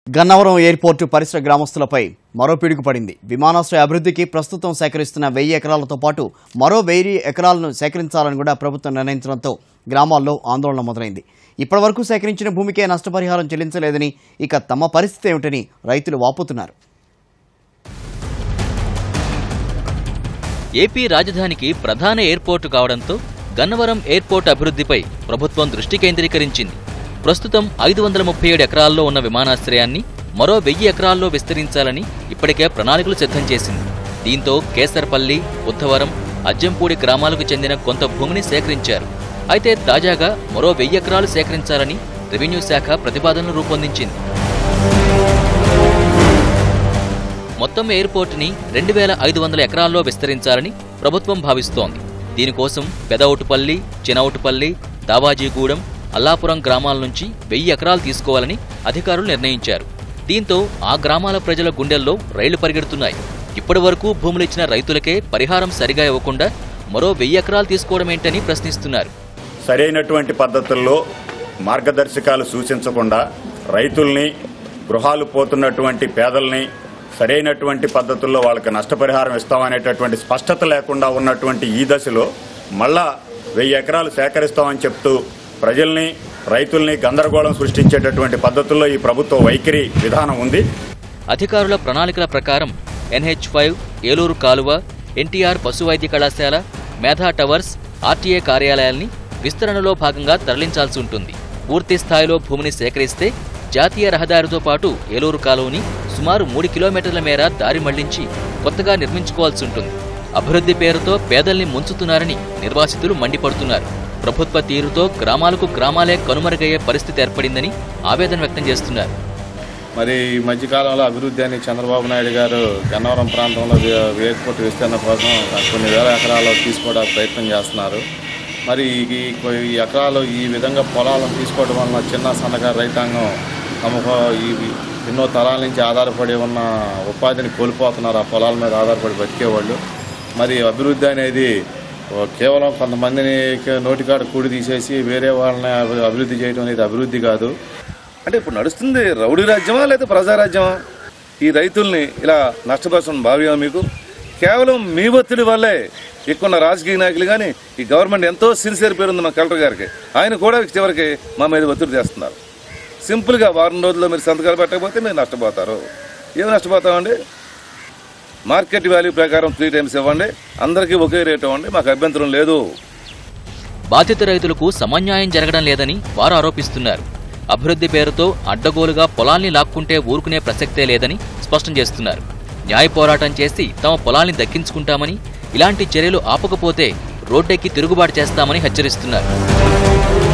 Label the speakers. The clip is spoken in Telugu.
Speaker 1: గన్నవరం ఎయిర్పోర్టు పరిసర గ్రామస్తులపై మరో పిడుగు పడింది విమానాశ్రయ అభివృద్ధికి ప్రస్తుతం సేకరిస్తున్న వెయ్యి ఎకరాలతో పాటు మరో వెయ్యి ఎకరాలను సేకరించాలని కూడా ప్రభుత్వం నిర్ణయించడంతో గ్రామాల్లో ఆందోళన మొదలైంది ఇప్పటివరకు సేకరించిన భూమికే నష్టపరిహారం చెల్లించలేదని ఇక తమ పరిస్థితి ఏమిటని రైతులు వాపోతున్నారు
Speaker 2: ఏపీ రాజధానికి ప్రధాన ఎయిర్పోర్టు కావడంతో గన్నవరం ఎయిర్పోర్ట్ అభివృద్ధిపై ప్రభుత్వం దృష్టి కేంద్రీకరించింది ప్రస్తుతం ఐదు వందల ముప్పై ఏడు ఎకరాల్లో ఉన్న విమానాశ్రయాన్ని మరో వెయ్యి ఎకరాల్లో విస్తరించాలని ఇప్పటికే ప్రణాళికలు సిద్ధం చేసింది దీంతో కేసర్పల్లి ఉత్తవరం అజ్జంపూడి గ్రామాలకు చెందిన కొంత భూమిని సేకరించారు అయితే తాజాగా మరో వెయ్యి ఎకరాలు సేకరించాలని రెవెన్యూ శాఖ ప్రతిపాదనలు రూపొందించింది మొత్తం ఎయిర్పోర్టుని రెండు వేల ఐదు వందల ఎకరాల్లో విస్తరించాలని ప్రభుత్వం భావిస్తోంది దీనికోసం పెదౌటుపల్లి చినౌటుపల్లి దావాజీగూడెం అల్లాపురం గ్రామాల నుంచి వెయ్యి ఎకరాలు తీసుకోవాలని అధికారులు నిర్ణయించారు దీంతో ఆ గ్రామాల ప్రజల గుండెల్లో రైళ్లు పరిగెడుతున్నాయి ఇప్పటి వరకు భూములిచ్చిన రైతులకే పరిహారం సరిగా ఇవ్వకుండా మరో వెయ్యి ఎకరాలు తీసుకోవడమేంటని ప్రశ్నిస్తున్నారు
Speaker 3: సరైనటువంటి పద్ధతుల్లో మార్గదర్శకాలు సూచించకుండా రైతుల్ని గృహాలు పోతున్నటువంటి పేదల్ని సరైనటువంటి పద్ధతుల్లో వాళ్ళకి నష్టపరిహారం ఇస్తామనేటటువంటి స్పష్టత లేకుండా ఉన్నటువంటి ఈ దశలో మళ్ళా వెయ్యి ఎకరాలు సేకరిస్తామని చెప్తూ ప్రజల్ని రైతుల్ని గందరగోళం సృష్టించేటటువంటి పద్ధతుల్లో ఈ ప్రభుత్వ వైఖరి విధానం ఉంది
Speaker 2: అధికారుల ప్రణాళికల ప్రకారం ఎన్హెచ్ ఫైవ్ ఏలూరు కాలువ ఎన్టీఆర్ పశు వైద్య కళాశాల మేధా టవర్స్ ఆర్టీఏ కార్యాలయాల్ని విస్తరణలో భాగంగా తరలించాల్సి ఉంటుంది పూర్తి స్థాయిలో భూమిని సేకరిస్తే జాతీయ రహదారితో పాటు ఏలూరు కాలువని సుమారు మూడు కిలోమీటర్ల మేర దారి మళ్లించి కొత్తగా నిర్మించుకోవాల్సి ఉంటుంది అభివృద్ధి పేరుతో పేదల్ని ముంచుతున్నారని నిర్వాసితులు మండిపడుతున్నారు ప్రభుత్వ తీరుతో గ్రామాలకు గ్రామాలే కనుమరుగయ్యే పరిస్థితి ఏర్పడిందని ఆవేదన వ్యక్తం చేస్తున్నారు
Speaker 4: మరి ఈ మధ్యకాలంలో అభివృద్ధి అని చంద్రబాబు నాయుడు గారు గన్నవరం ప్రాంతంలో వే- ఎయిర్పోర్ట్ విస్తరణ కోసం కొన్ని వేల ఎకరాలు తీసుకోవడానికి ప్రయత్నం చేస్తున్నారు మరి ఈ కొ- ఈ ఎకరాలు ఈ విధంగా పొలాలను తీసుకోవడం వలన చిన్న సన్నకారు రైతాంగం తమ ప- ఈ ఎన్నో తరాల నుంచి ఆధారపడి ఉన్న ఉపాధిని కోల్పోతున్నారు ఆ పొలాల మీద ఆధారపడి బతికేవాళ్ళు మరి అభివృద్ధి అనేది ఓ కేవలం కొంతమందిని కే- నోటికాడ కూడి తీసేసి వేరే వాళ్ళని అభి- అభివృద్ధి చేయడం అనేది అభివృద్ధి కాదు అంటే ఇప్పుడు నడుస్తుంది రౌడీ రాజ్యమా లేదా ప్రజారాజ్యమా ఈ రైతుల్ని ఇలా నష్టపరచడం భావ్యమా మీకు కేవలం మీ ఒత్తిడి వల్లే ఎక్కువ రాజకీయ నాయకులు కానీ ఈ గవర్నమెంట్ ఎంతో సిన్సియర్ పేరు ఉంది మా కలెక్టర్ గారికి ఆయన కూడా చివరికి మా మీద ఒత్తిడి చేస్తున్నారు సింపుల్గా వారం రోజుల్లో మీరు సంతకాలు పెట్టకపోతే మీరు నష్టపోతారు ఏమి నష్టపోతామండి మార్కెట్ వాల్యూ ప్రకారం త్రీ టైమ్స్ ఇవ్వండి అందరికీ ఒకే రేట్ ఇవ్వండి మాకు అభ్యంతరం లేదు
Speaker 2: బాధిత రైతులకు సమన్యాయం జరగడం లేదని వారు ఆరోపిస్తున్నారు అభివృద్ధి పేరుతో అడ్డగోలుగా పొలాల్ని లాక్కుంటే ఊరుకునే ప్రసక్తే లేదని స్పష్టం చేస్తున్నారు న్యాయ పోరాటం చేసి తమ పొలాల్ని దక్కించుకుంటామని ఇలాంటి చర్యలు ఆపకపోతే రోడ్డెక్కి తిరుగుబాటు చేస్తామని హెచ్చరిస్తున్నారు